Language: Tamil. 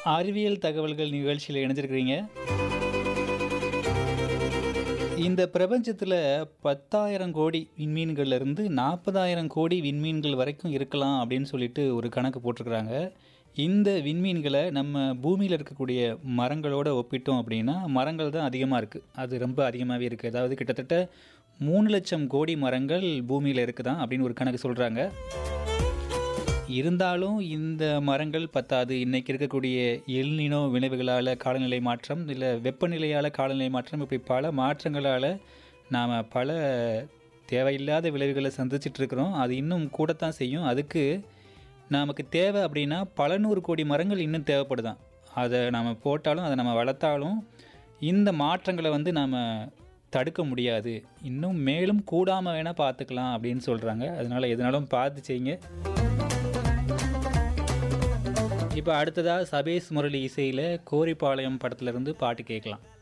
அறிவியல் தகவல்கள் நிகழ்ச்சியில் இணைஞ்சிருக்கிறீங்க இந்த பிரபஞ்சத்தில் பத்தாயிரம் கோடி விண்மீன்கள்ல இருந்து நாற்பதாயிரம் கோடி விண்மீன்கள் வரைக்கும் இருக்கலாம் அப்படின்னு சொல்லிட்டு ஒரு கணக்கு போட்டிருக்கிறாங்க இந்த விண்மீன்களை நம்ம பூமியில் இருக்கக்கூடிய மரங்களோட ஒப்பிட்டோம் அப்படின்னா மரங்கள் தான் அதிகமாக இருக்குது அது ரொம்ப அதிகமாகவே இருக்குது அதாவது கிட்டத்தட்ட மூணு லட்சம் கோடி மரங்கள் பூமியில் இருக்குதான் அப்படின்னு ஒரு கணக்கு சொல்கிறாங்க இருந்தாலும் இந்த மரங்கள் பத்தாது இன்றைக்கி இருக்கக்கூடிய எல்னினோ விளைவுகளால் காலநிலை மாற்றம் இல்லை வெப்பநிலையால் காலநிலை மாற்றம் இப்படி பல மாற்றங்களால் நாம் பல தேவையில்லாத விளைவுகளை சந்திச்சிட்டு இருக்கிறோம் அது இன்னும் கூடத்தான் செய்யும் அதுக்கு நமக்கு தேவை அப்படின்னா பல நூறு கோடி மரங்கள் இன்னும் தேவைப்படுதான் அதை நம்ம போட்டாலும் அதை நம்ம வளர்த்தாலும் இந்த மாற்றங்களை வந்து நாம் தடுக்க முடியாது இன்னும் மேலும் கூடாமல் வேணால் பார்த்துக்கலாம் அப்படின்னு சொல்கிறாங்க அதனால் எதுனாலும் பார்த்து செய்யுங்க இப்போ அடுத்ததாக சபேஷ் முரளி இசையில் கோரிப்பாளையம் படத்துலேருந்து பாட்டு கேட்கலாம்